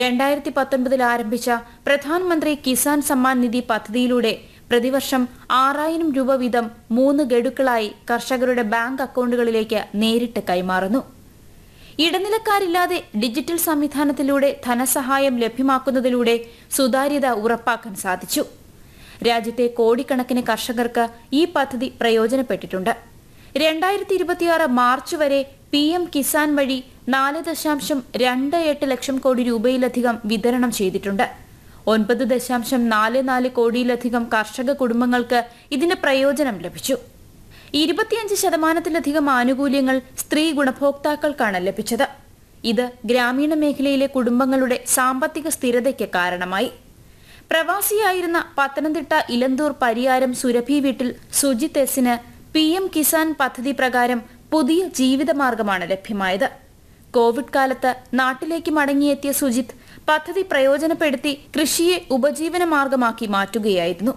രണ്ടായിരത്തി പത്തൊൻപതിൽ ആരംഭിച്ച പ്രധാനമന്ത്രി കിസാൻ സമ്മാൻ നിധി പദ്ധതിയിലൂടെ പ്രതിവർഷം ആറായിരം രൂപ വീതം മൂന്ന് ഗഡുക്കളായി കർഷകരുടെ ബാങ്ക് അക്കൗണ്ടുകളിലേക്ക് നേരിട്ട് കൈമാറുന്നു ഇടനിലക്കാരില്ലാതെ ഡിജിറ്റൽ സംവിധാനത്തിലൂടെ ധനസഹായം ലഭ്യമാക്കുന്നതിലൂടെ സുതാര്യത ഉറപ്പാക്കാൻ സാധിച്ചു രാജ്യത്തെ കോടിക്കണക്കിന് കർഷകർക്ക് ഈ പദ്ധതി പ്രയോജനപ്പെട്ടിട്ടുണ്ട് രണ്ടായിരത്തി ഇരുപത്തിയാറ് മാർച്ച് വരെ പി എം കിസാൻ വഴി നാല് ദശാംശം രണ്ട് എട്ട് ലക്ഷം കോടി രൂപയിലധികം വിതരണം ചെയ്തിട്ടുണ്ട് ഒൻപത് ദശാംശം നാല് നാല് കോടിയിലധികം കർഷക കുടുംബങ്ങൾക്ക് ഇതിന്റെ പ്രയോജനം ലഭിച്ചു ഇരുപത്തിയഞ്ച് ശതമാനത്തിലധികം ആനുകൂല്യങ്ങൾ സ്ത്രീ ഗുണഭോക്താക്കൾക്കാണ് ലഭിച്ചത് ഇത് ഗ്രാമീണ മേഖലയിലെ കുടുംബങ്ങളുടെ സാമ്പത്തിക സ്ഥിരതയ്ക്ക് കാരണമായി പ്രവാസിയായിരുന്ന പത്തനംതിട്ട ഇലന്തൂർ പരിയാരം സുരഭി വീട്ടിൽ സുജിത് എസിന് പി എം കിസാൻ പദ്ധതി പ്രകാരം പുതിയ ജീവിതമാർഗമാണ് ലഭ്യമായത് കോവിഡ് കാലത്ത് നാട്ടിലേക്ക് മടങ്ങിയെത്തിയ സുജിത് പദ്ധതി പ്രയോജനപ്പെടുത്തി കൃഷിയെ ഉപജീവന മാർഗമാക്കി മാറ്റുകയായിരുന്നു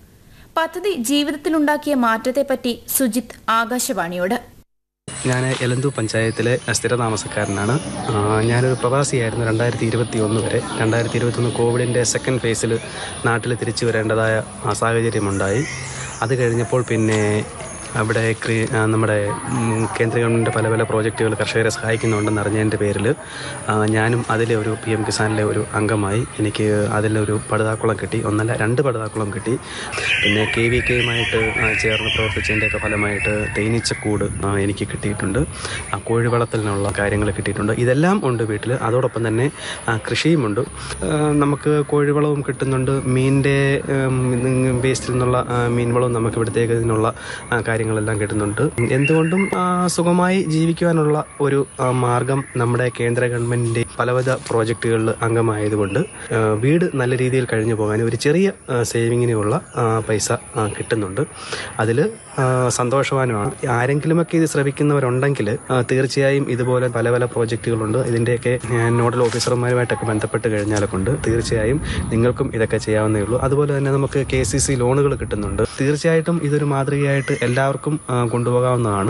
പദ്ധതി ജീവിതത്തിലുണ്ടാക്കിയ മാറ്റത്തെപ്പറ്റി സുജിത് ആകാശവാണിയോട് ഞാൻ എലന്തു പഞ്ചായത്തിലെ സ്ഥിരതാമസക്കാരനാണ് ആ, ഞാനൊരു പ്രവാസിയായിരുന്നു രണ്ടായിരത്തി ഇരുപത്തി ഒന്ന് വരെ രണ്ടായിരത്തി ഇരുപത്തി ഒന്ന് കോവിഡിൻ്റെ സെക്കൻഡ് ഫേസിൽ നാട്ടിൽ തിരിച്ചു വരേണ്ടതായ ആ സാഹചര്യമുണ്ടായി അത് കഴിഞ്ഞപ്പോൾ പിന്നെ അവിടെ ക്രി- ആ, നമ്മുടെ ഉം, കേന്ദ്ര ഗവൺമെൻറ് പല പല പ്രോജക്റ്റുകൾ കർഷകരെ സഹായിക്കുന്നുണ്ടെന്ന് അറിഞ്ഞതിൻ്റെ പേരിൽ ആ, ഞാനും അതിലെ ഒരു പി എം കിസാനിലെ ഒരു അംഗമായി എനിക്ക് അതിലൊരു പടുതാക്കുളം കിട്ടി ഒന്നല്ല രണ്ട് പടുതാക്കുളം കിട്ടി പിന്നെ കെ വി കെയുമായിട്ട് ചേർന്ന് പ്രവർത്തിച്ചതിൻ്റെയൊക്കെ ഫലമായിട്ട് തേനീച്ചക്കൂട് ആ, എനിക്ക് കിട്ടിയിട്ടുണ്ട് ആ, കോഴി വളർത്തലിനുള്ള കാര്യങ്ങൾ കിട്ടിയിട്ടുണ്ട് ഇതെല്ലാം ഉണ്ട് വീട്ടിൽ അതോടൊപ്പം തന്നെ ആ, കൃഷിയുമുണ്ട് ആ, നമുക്ക് കോഴിവളവും കിട്ടുന്നുണ്ട് മീനിൻ്റെ വേസ്റ്റിൽ നിന്നുള്ള ആ, മീൻ വളവും നമുക്ക് ഇവിടത്തേക്ക് ഇതിനുള്ള ആ, കാര്യങ്ങളെല്ലാം കിട്ടുന്നുണ്ട് എന്തുകൊണ്ടും ആ, സുഖമായി ജീവിക്കുവാനുള്ള ഒരു ആ, മാർഗം നമ്മുടെ കേന്ദ്ര ഗവൺമെൻറ്റിൻ്റെ പലവിധ പ്രോജക്റ്റുകളിൽ അംഗമായതുകൊണ്ട് ആ, വീട് നല്ല രീതിയിൽ കഴിഞ്ഞു പോകാൻ ഒരു ചെറിയ ആ, സേവിങ്ങിനുള്ള ആ, പൈസ ആ, കിട്ടുന്നുണ്ട് അതിൽ സന്തോഷവാനുമാണ് ആരെങ്കിലുമൊക്കെ ഇത് ശ്രമിക്കുന്നവരുണ്ടെങ്കിൽ ആ, തീർച്ചയായും ഇതുപോലെ പല പല പ്രോജക്റ്റുകളുണ്ട് ഇതിൻ്റെയൊക്കെ ഞാൻ നോഡൽ ഓഫീസർമാരുമായിട്ടൊക്കെ ബന്ധപ്പെട്ട് കഴിഞ്ഞാലൊക്കെ ഉണ്ട് തീർച്ചയായും നിങ്ങൾക്കും ഇതൊക്കെ ചെയ്യാവുന്നേ ഉള്ളൂ അതുപോലെ തന്നെ നമുക്ക് കെ സി സി ലോണുകൾ കിട്ടുന്നുണ്ട് തീർച്ചയായിട്ടും ഇതൊരു മാതൃകയായിട്ട് എല്ലാവർക്കും ആ, കൊണ്ടുപോകാവുന്നതാണ്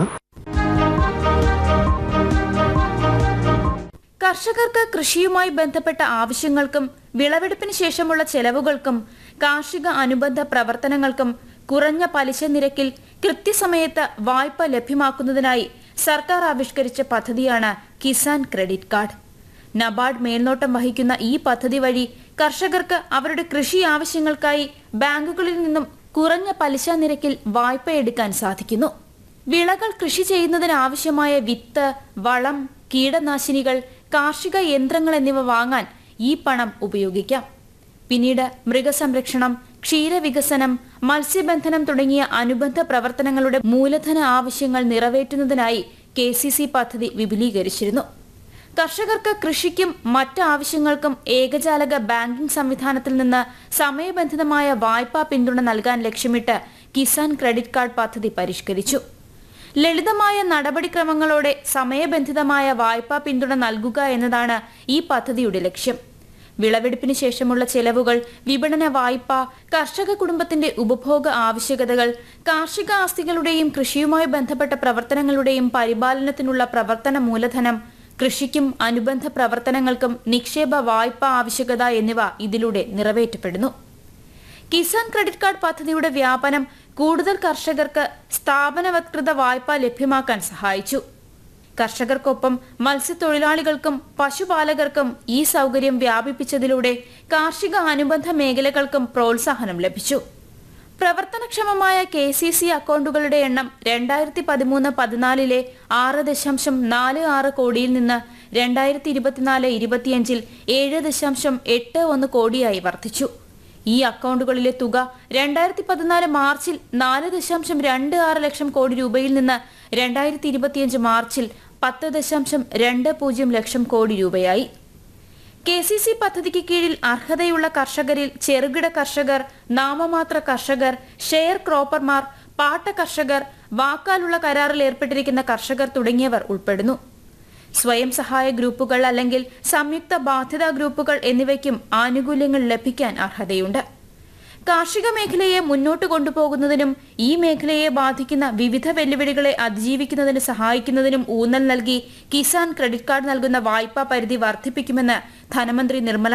കർഷകർക്ക് കൃഷിയുമായി ബന്ധപ്പെട്ട ആവശ്യങ്ങൾക്കും വിളവെടുപ്പിന് ശേഷമുള്ള ചെലവുകൾക്കും കാർഷിക അനുബന്ധ പ്രവർത്തനങ്ങൾക്കും കുറഞ്ഞ പലിശ നിരക്കിൽ കൃത്യസമയത്ത് വായ്പ ലഭ്യമാക്കുന്നതിനായി സർക്കാർ ആവിഷ്കരിച്ച പദ്ധതിയാണ് കിസാൻ ക്രെഡിറ്റ് കാർഡ് നബാർഡ് മേൽനോട്ടം വഹിക്കുന്ന ഈ പദ്ധതി വഴി കർഷകർക്ക് അവരുടെ കൃഷി ആവശ്യങ്ങൾക്കായി ബാങ്കുകളിൽ നിന്നും കുറഞ്ഞ പലിശ നിരക്കിൽ വായ്പ എടുക്കാൻ സാധിക്കുന്നു വിളകൾ കൃഷി ചെയ്യുന്നതിനാവശ്യമായ വിത്ത് വളം കീടനാശിനികൾ കാർഷിക യന്ത്രങ്ങൾ എന്നിവ വാങ്ങാൻ ഈ പണം ഉപയോഗിക്കാം പിന്നീട് മൃഗസംരക്ഷണം ക്ഷീരവികസനം മത്സ്യബന്ധനം തുടങ്ങിയ അനുബന്ധ പ്രവർത്തനങ്ങളുടെ മൂലധന ആവശ്യങ്ങൾ നിറവേറ്റുന്നതിനായി കെ സി സി പദ്ധതി വിപുലീകരിച്ചിരുന്നു കർഷകർക്ക് കൃഷിക്കും മറ്റ് ആവശ്യങ്ങൾക്കും ഏകജാലക ബാങ്കിംഗ് സംവിധാനത്തിൽ നിന്ന് സമയബന്ധിതമായ വായ്പാ പിന്തുണ നൽകാൻ ലക്ഷ്യമിട്ട് കിസാൻ ക്രെഡിറ്റ് കാർഡ് പദ്ധതി പരിഷ്കരിച്ചു ലളിതമായ നടപടിക്രമങ്ങളോടെ സമയബന്ധിതമായ വായ്പാ പിന്തുണ നൽകുക എന്നതാണ് ഈ പദ്ധതിയുടെ ലക്ഷ്യം വിളവെടുപ്പിന് ശേഷമുള്ള ചെലവുകൾ വിപണന വായ്പ കർഷക കുടുംബത്തിന്റെ ഉപഭോഗ ആവശ്യകതകൾ കാർഷിക ആസ്തികളുടെയും കൃഷിയുമായി ബന്ധപ്പെട്ട പ്രവർത്തനങ്ങളുടെയും പരിപാലനത്തിനുള്ള പ്രവർത്തന മൂലധനം കൃഷിക്കും അനുബന്ധ പ്രവർത്തനങ്ങൾക്കും നിക്ഷേപ വായ്പ ആവശ്യകത എന്നിവ ഇതിലൂടെ നിറവേറ്റപ്പെടുന്നു കിസാൻ ക്രെഡിറ്റ് കാർഡ് പദ്ധതിയുടെ വ്യാപനം കൂടുതൽ കർഷകർക്ക് സ്ഥാപനവത്കൃത വായ്പ ലഭ്യമാക്കാൻ സഹായിച്ചു കർഷകർക്കൊപ്പം മത്സ്യത്തൊഴിലാളികൾക്കും പശുപാലകർക്കും ഈ സൗകര്യം വ്യാപിപ്പിച്ചതിലൂടെ കാർഷിക അനുബന്ധ മേഖലകൾക്കും പ്രോത്സാഹനം ലഭിച്ചു പ്രവർത്തനക്ഷമമായ കെ സി സി അക്കൗണ്ടുകളുടെ എണ്ണം രണ്ടായിരത്തി പതിമൂന്ന് പതിനാലിലെ ആറ് ദശാംശം നാല് ആറ് കോടിയിൽ നിന്ന് രണ്ടായിരത്തി ഇരുപത്തിനാല് ഇരുപത്തിയഞ്ചിൽ ഏഴ് ദശാംശം എട്ട് ഒന്ന് കോടിയായി വർദ്ധിച്ചു ഈ അക്കൗണ്ടുകളിലെ തുക രണ്ടായിരത്തി പതിനാല് മാർച്ചിൽ നാല് ദശാംശം രണ്ട് ആറ് ലക്ഷം കോടി രൂപയിൽ നിന്ന് രണ്ടായിരത്തി ഇരുപത്തിയഞ്ച് മാർച്ചിൽ പത്ത് ദശാംശം രണ്ട് പൂജ്യം ലക്ഷം കോടി രൂപയായി കെ സി സി പദ്ധതിക്ക് കീഴിൽ അർഹതയുള്ള കർഷകരിൽ ചെറുകിട കർഷകർ നാമമാത്ര കർഷകർ ഷെയർ ക്രോപ്പർമാർ പാട്ട കർഷകർ വാക്കാലുള്ള കരാറിൽ ഏർപ്പെട്ടിരിക്കുന്ന കർഷകർ തുടങ്ങിയവർ ഉൾപ്പെടുന്നു സ്വയം സഹായ ഗ്രൂപ്പുകൾ അല്ലെങ്കിൽ സംയുക്ത ബാധ്യതാ ഗ്രൂപ്പുകൾ എന്നിവയ്ക്കും ആനുകൂല്യങ്ങൾ ലഭിക്കാൻ അർഹതയുണ്ട് കാർഷിക മേഖലയെ മുന്നോട്ട് കൊണ്ടുപോകുന്നതിനും ഈ മേഖലയെ ബാധിക്കുന്ന വിവിധ വെല്ലുവിളികളെ അതിജീവിക്കുന്നതിന് സഹായിക്കുന്നതിനും ഊന്നൽ നൽകി കിസാൻ ക്രെഡിറ്റ് കാർഡ് നൽകുന്ന വായ്പാ പരിധി വർദ്ധിപ്പിക്കുമെന്ന് ധനമന്ത്രി നിർമ്മല